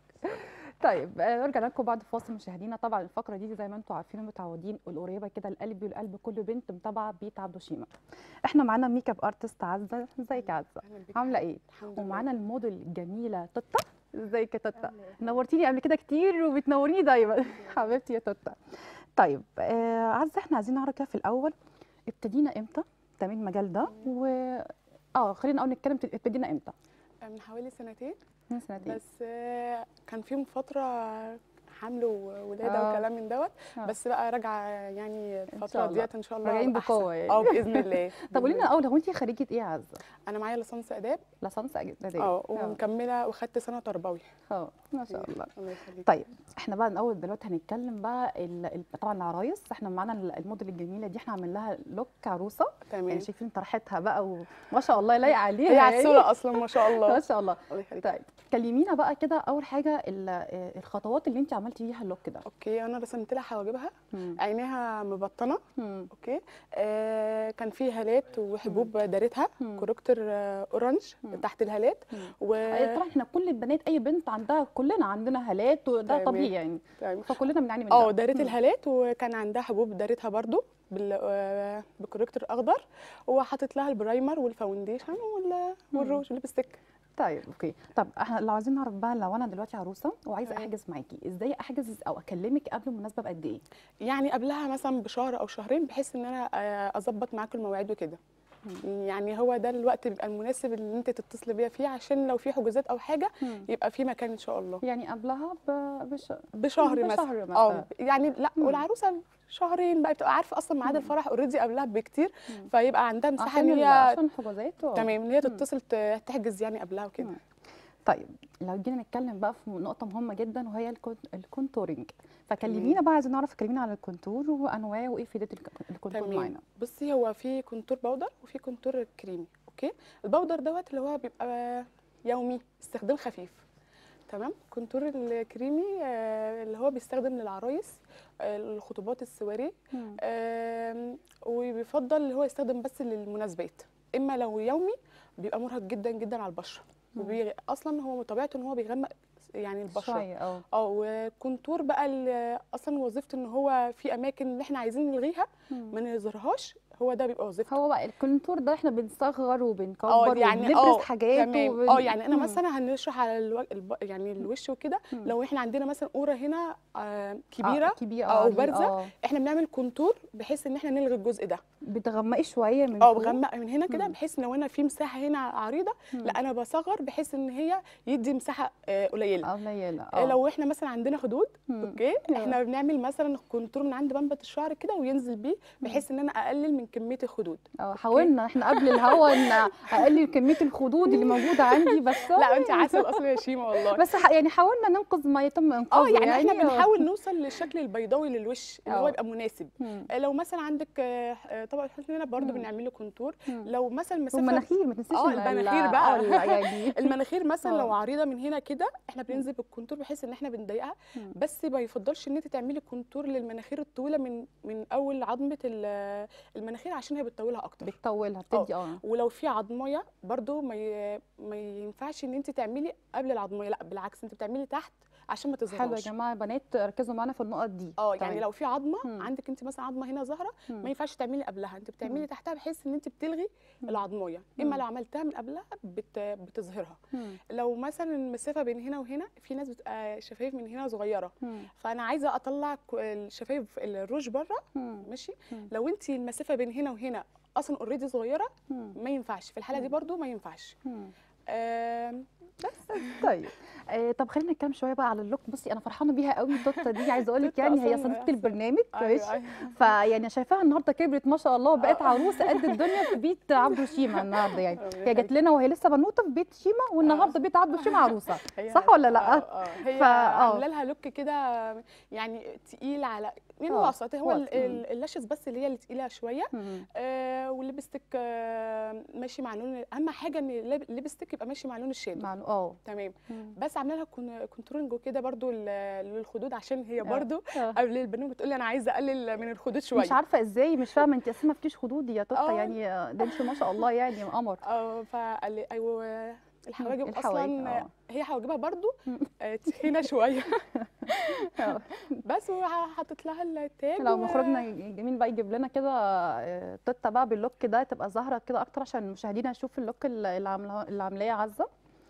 طيب آه، نرجع لكم بعد الفاصل مشاهدينا طبعا الفقره دي زي ما انتم عارفين ومتعودين القريبه كده لقلبي ولقلب كل بنت متابعه بيت عبدو شيما احنا معانا ميك اب ارتست عزه ازيك يا عزه أهلاً بيك. عامله ايه الحمد لله ومعانا الموديل الجميله توتا ازيك يا توتا نورتيني قبل كده كتير وبتنوريني دايما حبيبتي يا توتا طيب آه عزه احنا عايزين نعرف كده في الاول ابتدينا امتى تمام المجال ده و اه خلينا اول نتكلم ابتدينا امتى من حوالي سنتين من سنتين بس آه، كان فيهم فترة حمل وولادة آه. وكلام من دوت آه. بس بقى راجعة يعني شاء الفترة الله. ديت ان شاء الله راجعين أحسن. بقوة يعني. اه باذن الله طب قولي بإذن لنا الاول هو انت خريجه ايه يا عزه الله. انا معايا ليسانس اداب لسانس اعداديه اه ومكملة وخدت سنة تربوي اه ما شاء الله الله يخليك طيب احنا بقى الاول دلوقتي هنتكلم بقى ال... ال- طبعا العرايس احنا معانا ال- الموديل الجميله دي احنا عاملين لها لوك عروسه تمام يعني شايفين طرحتها بقى وما شاء الله لايقه عليها هي يعني. عسولة اصلا ما شاء الله ما شاء الله الله يخليك طيب كلمينا بقى كده اول حاجه ال- آه، الخطوات اللي انت عملتي بيها اللوك ده اوكي انا رسمت لها حواجبها مم. عينيها مبطنة مم. اوكي آه كان في هالات وحبوب دارتها مم. كوركتور آه اورنج مم. تحت الهالات مم. و أي طبعا احنا كل البنات اي بنت عندها كلنا عندنا هالات وده تمام. طبيعي يعني تمام. فكلنا بنعاني من اه ده دارت مم. الهالات وكان عندها حبوب دارتها برضو بال... آه، بكوريكتور اخضر وحطيت لها البرايمر والفاونديشن وال... مم. والروج والليبستيك طيب اوكي طب احنا لو عايزين نعرف بقى لو انا دلوقتي عروسه وعايزه تمام. احجز معاكي ازاي احجز او اكلمك قبل المناسبه بقد ايه يعني قبلها مثلا بشهر او شهرين بحيث ان انا آه، اظبط معاكم المواعيد وكده يعني هو ده الوقت بيبقى المناسب اللي انت تتصلي بيا فيه عشان لو في حجوزات او حاجه يبقى في مكان ان شاء الله يعني قبلها ب... بش... بشهر مثلا بشهر مثلا. اه يعني لا مم. والعروسه شهرين بقى بتبقى عارفه اصلا ميعاد الفرح اوريدي قبلها بكتير فيبقى عندها مساحه عشان ان ال- هي عشان الحجوزات و- تمام ان هي تتصل ت- تحجز يعني قبلها وكده مم. طيب لو جينا نتكلم بقى في نقطه مهمه جدا وهي الكون- الكونتورنج فكلمينا بقى عايزين نعرف كلمينا عن الكونتور وانواعه وايه فائده الك- الكونتور تمام معانا بصي هو في كونتور باودر وفي كونتور كريمي اوكي الباودر دوت اللي هو بيبقى يومي استخدام خفيف تمام كونتور الكريمي آه، اللي هو بيستخدم للعرايس آه، الخطوبات السواري مم. آم، وبيفضل اللي هو يستخدم بس للمناسبات اما لو يومي بيبقى مرهق جدا جدا على البشره وبي... اصلا هو طبيعته ان هو بيغمق يعني البشره شويه اه اه وكونتور بقى ال- اصلا وظيفته ان هو في اماكن اللي احنا عايزين نلغيها مم. ما نظهرهاش هو ده بيبقى وظيفته هو بقى الكونتور ده احنا بنصغر وبنكبر يعني وبنبرز اه حاجات تمام وبن- اه يعني انا مم. مثلا هنشرح على الو... الب... يعني الوش وكده مم. لو احنا عندنا مثلا قوره هنا آه آه، كبيره كبيره أو عريضة، بارزة. آه. احنا بنعمل كونتور بحيث ان احنا نلغي الجزء ده بتغمقي شويه من اه فوق. بغمق من هنا كده مم. بحيث لو انا في مساحه هنا عريضه مم. لا انا بصغر بحيث ان هي يدي مساحه آه، قليله قليله آه. لو احنا مثلا عندنا خدود مم. اوكي آه. احنا بنعمل مثلا كونتور من عند بنبه الشعر كده وينزل بيه بحيث ان انا اقلل من كميه الخدود اه حاولنا احنا قبل الهوا ان اقلل كميه الخدود اللي موجوده عندي بس لا انت عسل اصلا يا شيماء والله بس ح- يعني حاولنا ننقذ ما يتم اه انقاذه يعني احنا آه. بنحاول نوصل للشكل البيضاوي للوش اللي هو اه. يبقى مناسب مم. آه، لو مثلا عندك آه، آه، طبق الحسن هنا برضو مم. بنعمل له كونتور مم. لو مثلا مسافه والمناخير ما تنسيش اه ال- المناخير ال- بقى. اه ال- يعني المناخير مثلا لو اه. عريضه من هنا كده احنا بننزل بالكونتور بحيث ان احنا بنضيقها مم. بس ما يفضلش ان انت تعملي كونتور للمناخير الطويله من من اول عظمه ال- المناخير عشان هي بتطولها اكتر بتطولها بتدي اه ولو في عظميه برضو ما ي... ما ينفعش ان انت تعملي قبل العظميه لا بالعكس انت بتعملي تحت عشان ما حلو يا تظهرش جماعه بنات ركزوا معانا في النقط دي اه يعني تمام. لو في عظمه مم. عندك انت مثلا عظمه هنا ظاهره مم. ما ينفعش تعملي قبلها انت بتعملي مم. تحتها بحيث ان انت بتلغي مم. العظميه مم. اما لو عملتها من قبلها بت... بتظهرها مم. لو مثلا المسافه بين هنا وهنا في ناس بتبقى شفايف من هنا صغيره مم. فانا عايزه اطلع ك- الشفايف الروج بره مم. ماشي مم. لو انت المسافه بين هنا وهنا اصلا اوريدي صغيره مم. ما ينفعش في الحاله دي مم. برضو ما ينفعش مم. آم، طيب آه طب خلينا نتكلم شويه بقى على اللوك بصي انا فرحانه بيها قوي التوته دي عايزه اقول لك توتة يعني هي أصلاً صديقه أحسن. البرنامج أيوة، ماشي أيوة. فيعني شايفاها النهارده كبرت ما شاء الله وبقت آه. عروسه قد الدنيا في بيت عبد شيما النهارده يعني ربنا هي جت يخليك. لنا وهي لسه بنوته في بيت شيما والنهارده بيت عبد شيما عروسه هي صح ولا لأ؟ اه اه هي فا- آه. عامله لها لوك كده يعني تقيل على يعني آه، وسط هو ال- وسط. ال- اللاشز بس اللي هي اللي تقيله شويه مم. آه والليبستيك آه ماشي مع لون اهم حاجه ان الليب- الليبستيك يبقى ماشي مع لون الشادو مع اه تمام مم. بس عامله لها كون- كونتورنج وكده برضو ل- للخدود عشان هي آه. برضو آه. قبل البرنامج بتقول لي انا عايزه اقلل من الخدود شويه مش عارفه ازاي مش فاهمه انت اساسا ما فيكيش خدود يا توته آه. يعني آه، ده انت ما شاء الله يعني قمر اه فقال لي ايوه الحواجب الحواجب، اصلا آه. هي حواجبها برضو مم. آه، تخينه شويه آه. بس وحطيت لها التاج لو و- مخرجنا الجميل بقى يجيب لنا كده آه، توته بقى باللوك ده تبقى ظاهره كده اكتر عشان المشاهدين يشوفوا اللوك اللي اللي عاملاه اللي عاملاه عزه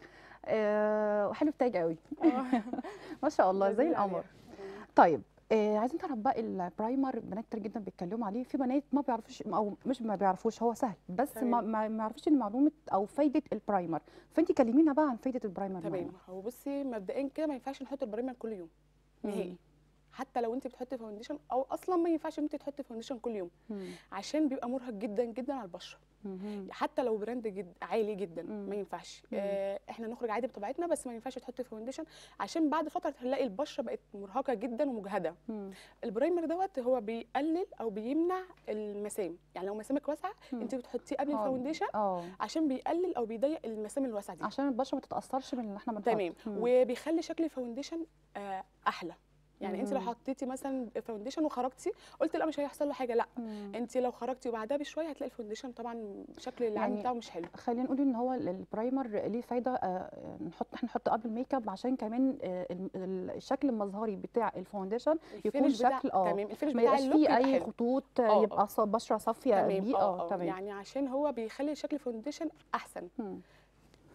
آه، وحلو التاج قوي آه. ما شاء الله زي جميل القمر عليها. طيب آه عايزين نعرف بقى البرايمر بنات كتير جدا بيتكلموا عليه في بنات ما بيعرفوش او مش ما بيعرفوش هو سهل بس ما تمام. ما ما يعرفوش المعلومه او فايده البرايمر فانت كلمينا بقى عن فايده البرايمر تمام معانا. هو بصي مبدئيا كده ما ينفعش نحط البرايمر كل يوم مم. نهائي حتى لو انت بتحطي فاونديشن او اصلا ما ينفعش ان انت تحطي فاونديشن كل يوم مم. عشان بيبقى مرهق جدا جدا على البشره مم. حتى لو براند جد عالي جدا مم. ما ينفعش مم. آه احنا نخرج عادي بطبيعتنا بس ما ينفعش تحطي فاونديشن عشان بعد فتره هنلاقي البشره بقت مرهقه جدا ومجهده مم. البرايمر دوت هو بيقلل او بيمنع المسام يعني لو مسامك واسعه مم. انت بتحطيه قبل آه. الفاونديشن اه عشان بيقلل او بيضيق المسام الواسعه دي عشان البشره ما تتاثرش من اللي احنا بنحط تمام مم. وبيخلي شكل الفاونديشن آه احلى يعني انت لو مم. حطيتي مثلا فاونديشن وخرجتي قلت لا مش هيحصل له حاجه لا مم. انت لو خرجتي وبعدها بشويه هتلاقي الفاونديشن طبعا شكل العين يعني بتاعه مش حلو خلينا نقول ان هو ال- البرايمر ليه فايده آه، نحط احنا نحط قبل الميك اب عشان كمان آه، ال- ال- الشكل المظهري بتاع الفاونديشن يكون الفينش بتاع- شكل اه تمام الفينش ما بتاع يبقاش اللوك فيه يبقى اي حلو. خطوط آه، آه، آه. يبقى ص- بشره صافيه تمام دي اه اه اه تمام يعني عشان هو بيخلي شكل الفاونديشن احسن مم.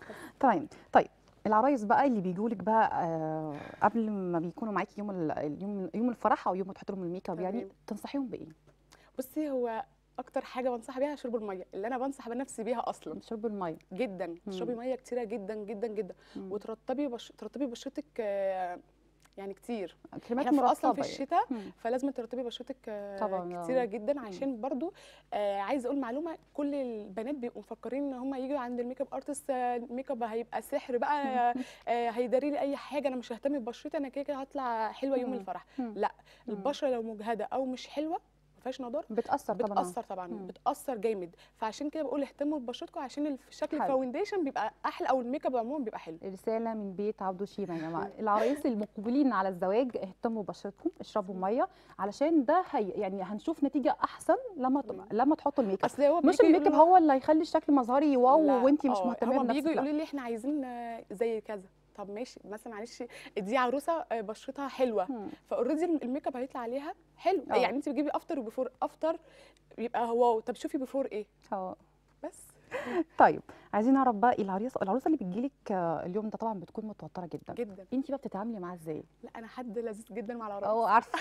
تمام طيب العرايس بقى اللي بيجوا لك بقى آه قبل ما بيكونوا معاكي يوم ال- اليوم يوم الفرح او يوم ما تحط لهم الميك اب يعني تمام. تنصحيهم بايه؟ بصي هو اكتر حاجه بنصح بيها شرب الميه اللي انا بنصح بنفسي بيها اصلا شرب الميه جدا تشربي ميه كتيره جدا جدا جدا مم. وترطبي بش... ترطبي بشرتك آه، يعني كتير كريمات احنا في اصلا مرطبه في يعني. الشتاء مم. فلازم ترطبي بشرتك آه، طبعاً، آه. كتيره جدا عشان برضو آه عايزه اقول معلومه كل البنات بيبقوا مفكرين ان هم يجوا عند الميك اب ارتست آه، الميك اب هيبقى سحر بقى آه، آه هيداري لي اي حاجه انا مش ههتم ببشرتي انا كده كده هطلع حلوه يوم مم. الفرح مم. لا مم. البشره لو مجهده او مش حلوه ما فيهاش نضاره بتاثر طبعا بتاثر طبعا مم. بتاثر جامد فعشان كده بقول اهتموا ببشرتكم عشان الف- شكل حلو. الفاونديشن بيبقى احلى او الميك اب عموما بيبقى حلو رسالة من بيت عبدو شيبة يا جماعة العرايس المقبلين على الزواج اهتموا ببشرتكم اشربوا مية علشان ده هي يعني هنشوف نتيجة أحسن لما ت- مم. لما تحطوا الميك اب اصل هو مش بيجوا الميك اب يقولوا- هو اللي هيخلي الشكل مظهري واو لا، وانتي مش آه، مهتمة هما بنفسك بيجوا لا. يقولوا لي احنا عايزين آه، زي كذا طب ماشي مثلا معلش دي عروسه آه، بشرتها حلوه مم. فاوريدي الميك اب هيطلع عليها حلو آه. يعني انت بتجيبي افتر وبيفور افتر يبقى واو طب شوفي بيفور ايه اه بس طيب عايزين نعرف بقى العريس العروسة اللي بتجيلك آه، اليوم ده طبعا بتكون متوترة جدا جدا انتي بقى بتتعاملي معاه ازاي؟ لا انا حد لذيذ جدا مع العرايس اه عارفة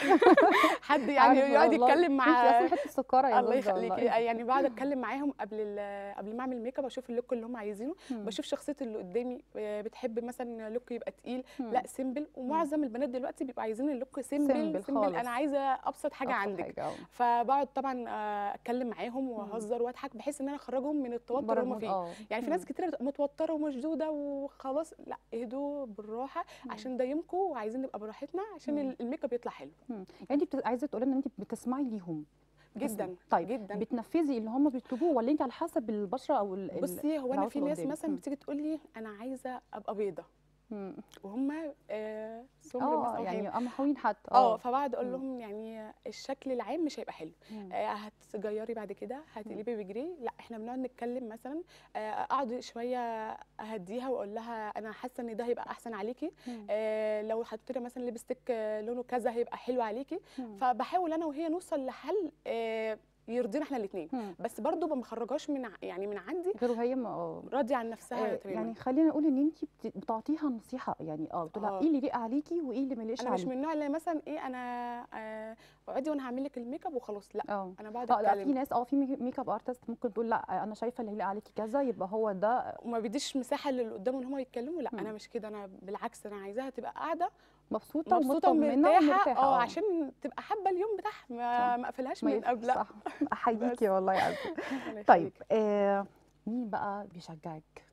حد يعني عارفة يقعد والله. يتكلم انتي مع اصلا حتة سكرة يا الله زوزة يخليكي والله. يعني بقعد اتكلم معاهم قبل ال- قبل ما اعمل ميك اب اشوف اللوك اللي هم عايزينه مم. بشوف شخصيه اللي قدامي آه، بتحب مثلا لوك يبقى تقيل مم. لا سيمبل ومعظم البنات دلوقتي بيبقوا عايزين اللوك سيمبل سيمبل سيمبل خالص. انا عايزه ابسط حاجه أبسط عندك حاجة، اه. فبقعد طبعا آه، اتكلم معاهم واهزر واضحك بحيث ان انا اخرجهم من التوتر بره اللي هم المود، فيه اه. يعني في مم. ناس كتير بتبقى متوتره ومشدوده وخلاص لا اهدوا بالراحه مم. عشان ده يومكم وعايزين نبقى براحتنا عشان مم. ال- الميك اب يطلع حلو مم. يعني انت بت... عايزه تقولي ان انت بتسمعي ليهم جدا طيب جدا بتنفذي اللي هم بيطلبوه ولا انت على حسب البشره او ال... ال- بصي هو انا العروسة في اللي ناس قدامك. مثلا مم. بتيجي تقول لي انا عايزه ابقى بيضه مم. وهم آه سمر اه مثلا يعني يعني محاوين حتى اه فبقعد اقول مم. لهم يعني الشكل العام مش هيبقى حلو مم. آه هتجيري بعد كده هتقلبي بجري لا احنا بنقعد نتكلم مثلا آه اقعد شويه اهديها واقول لها انا حاسه ان ده هيبقى احسن عليكي مم. آه لو حطيتي مثلا لبستك آه لونه كذا هيبقى حلو عليكي مم. فبحاول انا وهي نوصل لحل آه يرضينا احنا الاثنين مم. بس برضو ما بخرجهاش من ع- يعني من عندي غير وهي ما- اه راضيه عن نفسها آه، تماما يعني خلينا نقول ان انت بت- بتعطيها نصيحه يعني اه بتقول لها آه. ايه اللي يليق عليكي وايه اللي ما يليقش انا مش عليكي من النوع اللي مثلا ايه انا آه، اقعدي وانا هعمل لك الميك اب وخلاص لا اه انا بقعد اه لا في اتكلم ناس اه في ميك- ميك اب ارتست ممكن تقول لا انا شايفه اللي يليق عليكي كذا يبقى هو ده وما بيديش مساحه للي قدامه ان هم يتكلموا لا مم. انا مش كده انا بالعكس انا عايزاها تبقى قاعده مبسوطه مبسوطه ومطمنه ومرتاحه ومرتاحه اه عشان تبقى حابه اليوم بتاعها ما صح. ما اقفلهاش ما من يف- قبل لا صح احييكي والله يا عزة الله طيب يخليكي. آه مين بقى بيشجعك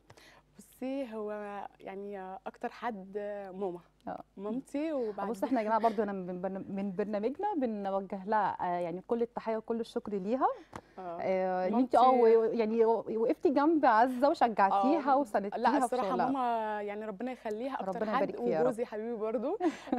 بصي هو يعني اكتر حد ماما اه. مامتي وبعد بص احنا يا جماعه برضو انا من برن- من برنامجنا بنوجه لها آه، يعني كل التحيه وكل الشكر ليها اه آه، ان انت اه مامتي- و- يعني وقفتي جنب عزه وشجعتيها اه. وساندتيها لا في الصراحه شغلها. ماما يعني ربنا يخليها اكتر ربنا حد يبارك فيها يا رب. وجوزي حبيبي برضو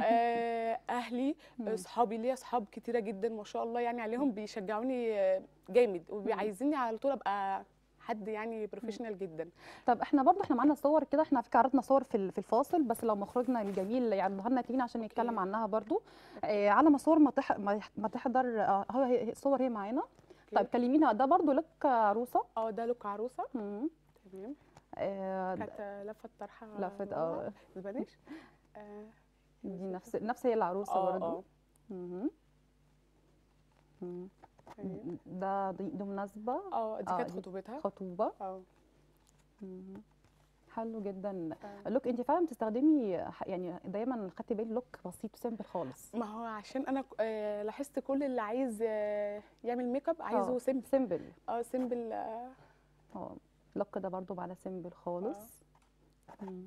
آه، اهلي مم. اصحابي ليا اصحاب كتيره جدا ما شاء الله يعني عليهم بيشجعوني آه، جامد وعايزيني على طول ابقى حد يعني بروفيشنال جدا طب احنا برضو احنا معانا صور كده احنا على فكره عرضنا صور في ال- في الفاصل بس لو مخرجنا الجميل يعني ظهرنا تيجي عشان نتكلم أوكي. عنها برضو آه على ما صور ما تح ما يح- ما تحضر آه هو هي هي- الصور هي معانا طيب كلمينا ده برضو لك عروسه اه ده لوك عروسه مم. تمام آه كانت لفه طرحه لفت ماما، اه البنات آه، دي نفس نفس هي العروسه اه برضو اه مهم. مم. تمام. ده دي, دي مناسبه اه دي آه، كانت دي خطوبتها خطوبه اه مهم. حلو جدا آه. اللوك انت فعلا بتستخدمي ح- يعني دايما خدتي بالي لوك بسيط وسيمبل خالص ما هو عشان انا ك- آه، لاحظت كل اللي عايز آه، يعمل ميك اب عايزه آه. سيمبل سيمبل اه سيمبل آه، اه اللوك ده برضو على سيمبل خالص مم.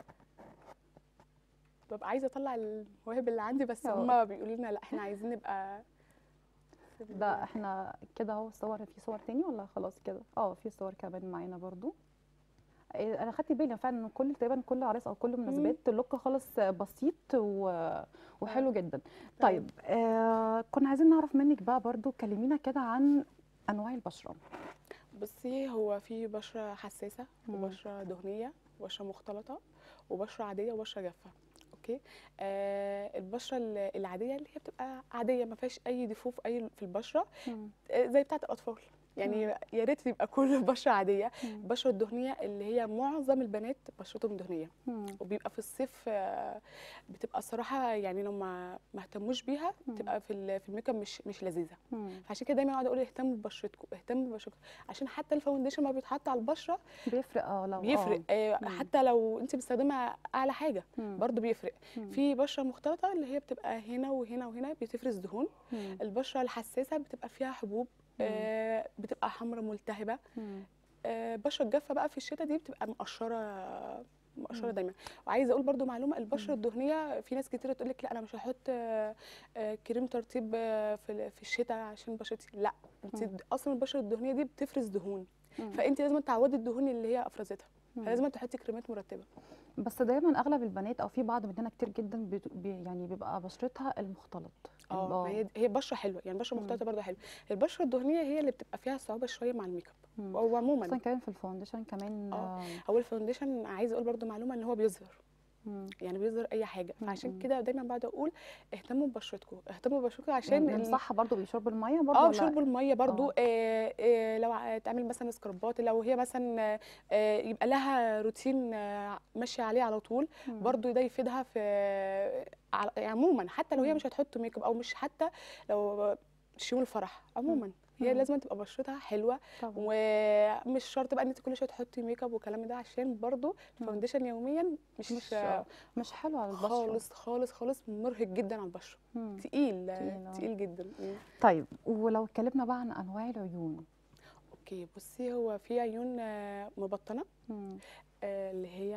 ببقى عايزه اطلع المواهب اللي عندي بس اه. هما بيقولوا لنا لا احنا عايزين نبقى ده احنا كده اهو صور في صور تاني ولا خلاص كده اه في صور كمان معانا برضو إيه، انا خدت بالي فعلا ان كل تقريبا كل عريس او كل مناسبات اللوك خالص بسيط و... وحلو جدا طيب آه كنا عايزين نعرف منك بقى برضو كلمينا كده عن انواع البشره بصي هو في بشره حساسه مم. وبشره دهنيه وبشره مختلطه وبشره عاديه وبشره جافه اوكي آه البشره ال- العاديه اللي هي بتبقى عاديه ما فيهاش اي ديفو في اي في البشره آه زي بتاعه الاطفال يعني يا ريت يبقى كل البشره عاديه مم. البشره الدهنيه اللي هي معظم البنات بشرتهم دهنيه مم. وبيبقى في الصيف آه، بتبقى الصراحه يعني لو ما ما اهتموش بيها مم. بتبقى في ال- في الميك اب مش مش لذيذه مم. فعشان كده دايما اقعد اقول اهتموا ببشرتكم اهتموا ببشرتكم عشان حتى الفاونديشن ما بيتحط على البشره بيفرق اه لو بيفرق آه مم. حتى لو انت مستخدمه اعلى حاجه برضه برضو بيفرق في بشره مختلطه اللي هي بتبقى هنا وهنا وهنا بتفرز دهون البشره الحساسه بتبقى فيها حبوب مم. آه بتبقى حمرا ملتهبه آه، البشره الجافه بقى في الشتاء دي بتبقى مقشره مقشره مم. دايما وعايزه اقول برضو معلومه البشره مم. الدهنيه في ناس كتير تقول لك لا انا مش هحط آه، آه، كريم ترطيب آه، في ال- في الشتاء عشان بشرتي لا انت مم. اصلا البشره الدهنيه دي بتفرز دهون فانت لازم تعودي الدهون اللي هي افرزتها فلازم تحطي كريمات مرطبه بس دايما اغلب البنات او في بعض مننا كتير جدا بت- بي يعني بيبقى بشرتها المختلط اه ما هي هي بشره حلوه يعني بشره مم. مختلطه برضو حلوه البشره الدهنيه هي اللي بتبقى فيها صعوبه شويه مع الميك اب مم. او عموما خصوصا كمان في الفاونديشن كمان آه. آه، هو الفاونديشن عايزه اقول برضو معلومه ان هو بيظهر مم. يعني بيظهر اي حاجه مم. فعشان كده دايما بقعد اقول اهتموا ببشرتكم اهتموا ببشرتكم عشان ال- ننصحها برضو بشرب الميه برضو اه ولا- شرب الميه برضو آه. آه آه لو ع- تعمل مثلا سكربات لو هي مثلا آه، آه يبقى لها روتين آه ماشيه عليه على طول مم. برضو ده يفيدها في على- عموما حتى لو هي مم. مش هتحط ميك اب او مش حتى لو شيوم الفرح عموما هي مم. لازم تبقى بشرتها حلوه طبعا ومش شرط بقى ان انت كل شويه تحطي ميك اب والكلام ده عشان برضو الفاونديشن يوميا مش, مش مش حلو على البشره خالص خالص خالص مرهق جدا على البشره مم. تقيل تقيل، آه. تقيل جدا مم. طيب ولو اتكلمنا بقى عن انواع العيون اوكي بصي هو في عيون آه، مبطنه مم. آه، اللي هي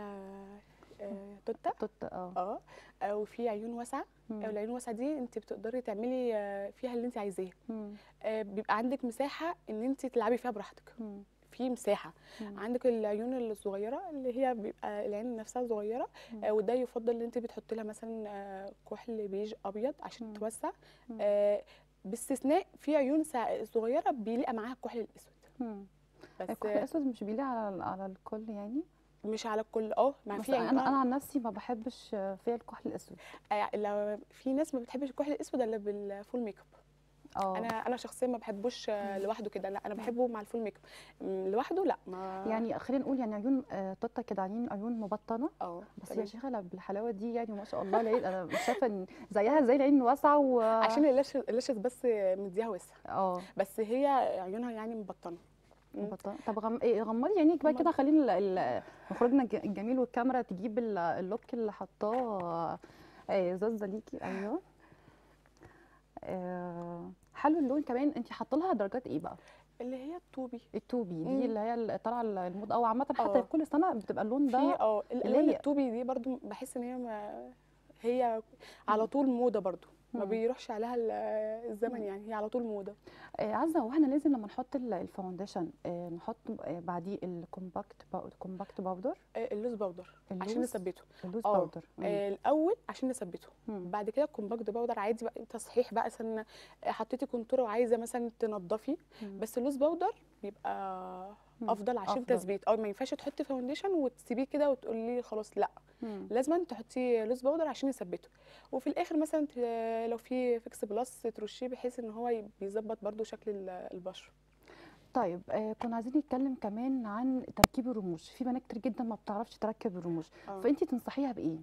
آه، توتا توت اه اه آه، وفي عيون واسعه مم. آه، العيون الواسعه دي انت بتقدري تعملي آه، فيها اللي انت عايزاه مم. آه، بيبقى عندك مساحه ان انت تلعبي فيها براحتك مم. في مساحه مم. عندك العيون الصغيره اللي هي بيبقى العين نفسها صغيره مم. آه، وده يفضل ان انت بتحطي لها مثلا آه، كحل بيج ابيض عشان مم. توسع مم. آه، باستثناء في عيون سا- صغيره بيليق معاها الكحل الاسود مم. بس الكحل آه، الاسود مش بيليق على على الكل يعني مش على الكل اه ما بس في عيون انا انا آه، عن نفسي ما بحبش فيها الكحل الاسود آه، لو في ناس ما بتحبش الكحل الاسود الا بالفول ميك اب اه انا انا شخصيا ما بحبوش آه، مم. لوحده كده لا انا بحبه مع الفول ميك اب مم، لوحده لا ما يعني خلينا نقول يعني عيون آه، توتا كده عيون عيون مبطنه اه بس يا تمام. شيخه لا بالحلاوه دي يعني ما شاء الله العين انا مش شايفه ان زيها زي العين واسعه و عشان اللاشز اللاشز بس مديها وسع اه بس هي عيونها يعني مبطنه مم. مبطنه طب غم... إيه غمضي عينيك بقى كده خلينا ال- ال- مخرجنا الج- الجميل والكاميرا تجيب ال- اللوك اللي حطاه آه، زازه ليكي ايوه آه، حلو اللون كمان انت حاطه لها درجات ايه بقى اللي هي الطوبي التوبي مم. دي اللي هي اللي طالعه الموضه او عامه حتى آه. كل سنه بتبقى اللون في ده اه الالوان هي- الطوبي دي برضو بحس ان هي ما هي على طول موضه برضو ما مم. بيروحش عليها ال- الزمن مم. يعني هي على طول موضه آه، عزه هو احنا لازم لما نحط ال- الفاونديشن آه، نحط آه، بعديه الكومباكت باو- الكومباكت باودر آه، اللوز باودر عشان اللوز نثبته اللوز آه، باودر مم. آه، الاول عشان نثبته مم. بعد كده الكومباكت باودر عادي بقى تصحيح بقى مثلا حطيتي كونتور وعايزه مثلا تنضفي مم. بس اللوز باودر بيبقى مم. افضل عشان أفضل. تثبيت اه ما ينفعش تحطي فاونديشن وتسيبيه كده وتقولي خلاص لا مم. لازم تحطي لوز باودر عشان يثبته وفي الاخر مثلا ت- لو في فيكس بلس ترشيه بحيث ان هو ي- بيظبط برده شكل ال- البشره طيب آه كنا عايزين نتكلم كمان عن تركيب الرموش في بنات كتير جدا ما بتعرفش تركب الرموش آه. فانت تنصحيها بايه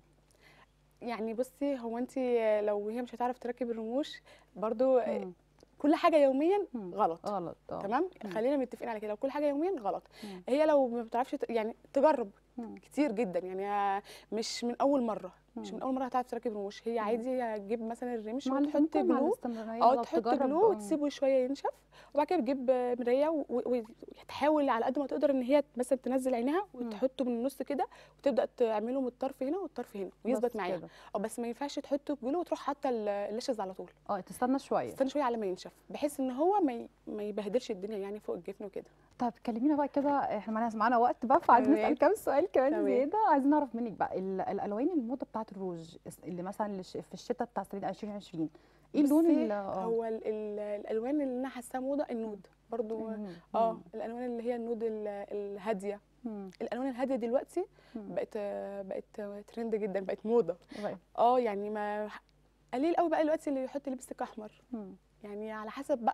يعني بصي هو انت لو هي مش هتعرف تركب الرموش برضو مم. كل حاجه يوميا مم. غلط غلط اه تمام مم. خلينا متفقين على كده لو كل حاجه يوميا غلط مم. هي لو ما بتعرفش ت- يعني تجرب مم. كتير جدا يعني آه، مش من اول مره مش مم. من اول مره هتعرف تركب رموش هي عادي هتجيب مثلا الرمش مع وتحط الحنطة مع جلو الاستمراريه اه لو تحط تجرب، جلو آه. وتسيبه شويه ينشف وبعد كده تجيب آه، مرايه و- و- وتحاول على قد ما تقدر ان هي مثلا تنزل عينها وتحطه من النص كده وتبدا تعمله من الطرف هنا والطرف هنا ويثبت بس معاها كده. اه بس ما ينفعش تحط جلو وتروح حاطه ال- اللاشز على طول اه تستنى شويه استنى شويه على ما ينشف بحيث ان هو ما ي- ما يبهدلش الدنيا يعني فوق الجفن وكده طب كلمينا بقى كده احنا معانا معانا وقت بقى فعايزين تمام. نسال كام سؤال كمان تمام. زياده عايزين نعرف منك بقى ال- الالوان الموضه بتاعت الروج اللي مثلا اللي ش- في الشتاء بتاع سنه 2020 ايه اللون بصي، اللي اه هو ال ال الالوان اللي انا حاساها موضه النود برضو مم. اه مم. الالوان اللي هي النود ال- الهاديه مم. الالوان الهاديه دلوقتي مم. بقت بقت ترند جدا بقت موضه طيب. اه يعني ما قليل قوي بقى دلوقتي اللي يحط لبستك احمر مم. يعني على حسب بقى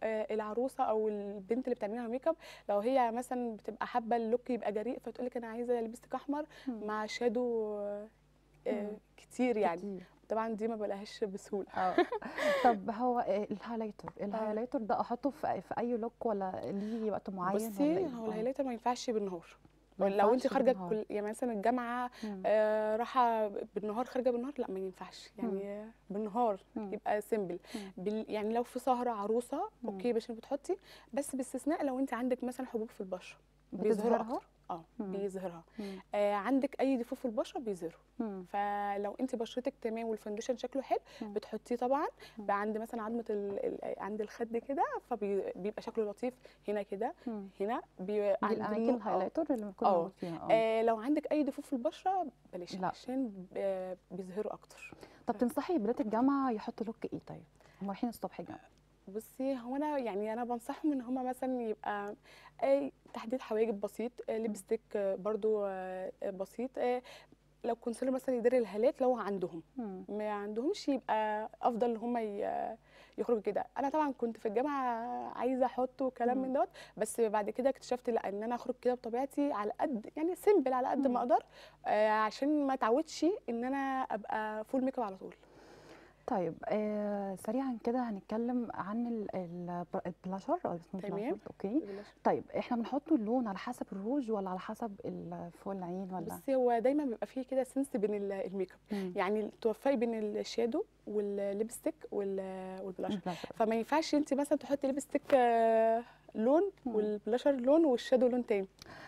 آه، العروسه او البنت اللي بتعملها ميك اب لو هي مثلا بتبقى حابه اللوك يبقى جريء فتقول لك انا عايزه لبستك احمر مم. مع شادو آه، آه، مم. كتير يعني كتير. طبعا دي ما بلاقيهاش بسهوله اه طب هو آه، الهايلايتر الهايلايتر ده احطه في في اي لوك ولا ليه وقت معين ولا بصي إيه؟ هو آه. الهايلايتر ما ينفعش بالنهار ما لو انت ينفعش خارجه بالنهار. كل يعني مثلا الجامعه مم. آه رايحه بالنهار خارجه بالنهار لا ما ينفعش يعني آه، بالنهار مم. يبقى سيمبل مم. بال يعني لو في سهره عروسه مم. اوكي باش بتحطي بس باستثناء لو انت عندك مثلا حبوب في البشره بيظهروا بتظهرها؟ اكتر اه مم. بيظهرها مم. آه عندك اي ديفو في البشره بيظهروا مم. فلو انت بشرتك تمام والفونديشن شكله حلو مم. بتحطيه طبعا مم. بقى عند مثلا عظمه ال... ال... عند الخد كده فبيبقى شكله لطيف هنا كده مم. هنا بي... دي عند الاماكن النو- آه. الهايلايتر اللي بيكون آه. موجود فيها اه آه لو عندك اي ديفو في البشره بلاش لا. عشان آه بيظهروا اكتر طب تنصحي بنات الجامعه يحطوا لوك ايه طيب؟ هم رايحين الصبح الجامعه بصي هو انا يعني انا بنصحهم ان هما مثلا يبقى آه، تحديد حواجب بسيط آه، لبستيك آه، برضو آه، آه، بسيط آه، لو كونسيلر مثلا يداري الهالات لو عندهم مم. ما عندهمش يبقى افضل ان هم يخرجوا كده انا طبعا كنت في الجامعه عايزه احط وكلام مم. من دوت بس بعد كده اكتشفت لا ان انا اخرج كده بطبيعتي على قد يعني سيمبل على قد مم. ما اقدر آه عشان ما اتعودش ان انا ابقى فول ميك اب على طول طيب آه سريعا كده هنتكلم عن ال- ال- البلاشر او اسمه تمام. بلاشر اوكي طيب احنا بنحط اللون على حسب الروج ولا على حسب ال- فوق العين ولا بصي هو دايما بيبقى فيه كده سنس بين ال- الميك اب مم. يعني توفقي بين الشادو والليبستيك وال- والبلاشر البلاشر فما ينفعش انت مثلا تحطي ليبستيك آه، لون مم. والبلاشر لون والشادو لون تاني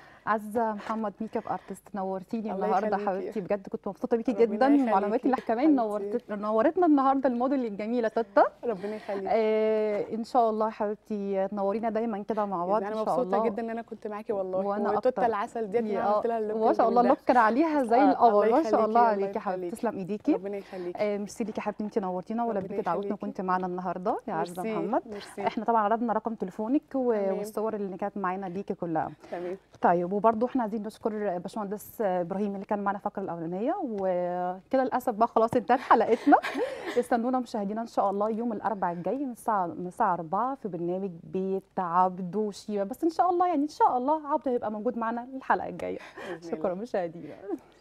عزة محمد ميك اب ارتست نورتيني الله النهارده يخليكي. حبيبتي بجد كنت مبسوطه بيكي ربنا جدا يخليكي. ومعلوماتي اللي كمان حبيبتي. نورت نورتنا النهارده الموديل الجميله توتا ربنا يخليك آه ان شاء الله يا حبيبتي تنورينا دايما كده مع بعض انا ان شاء مبسوطه الله جدا ان انا كنت معاكي والله وأنا وتوتا أكتر. العسل ديت اللي يا- انا عملت لها اللوك ما شاء الله الجميل ده. اللوك كان عليها زي آه، القمر الله ما شاء يخليكي، الله الله عليكي يا حبيبتي يخليكي. تسلم ايديكي ربنا يخليكي آه ميرسي ليكي يا حبيبتي انت نورتينا ربنا ولبيتي دعوتنا يخليكي. وكنت معانا النهارده يا عزه ميرسي، محمد ميرسي احنا طبعا عرضنا رقم تليفونك و- تمام. والصور اللي كانت معانا ليكي كلها تمام طيب وبرضه احنا عايزين نشكر باشمهندس ابراهيم اللي كان معانا الفقره الاولانيه وكده للاسف بقى خلاص انتهت حلقتنا استنونا مشاهدينا ان شاء الله يوم الاربعاء الجاي من الساعه من الساعه 4 في برنامج بيت عبده وشيبه بس ان شاء الله يعني ان شاء الله عبده هيبقى موجود معانا الحلقه الجايه بإذن الله. شكرا مشاهدينا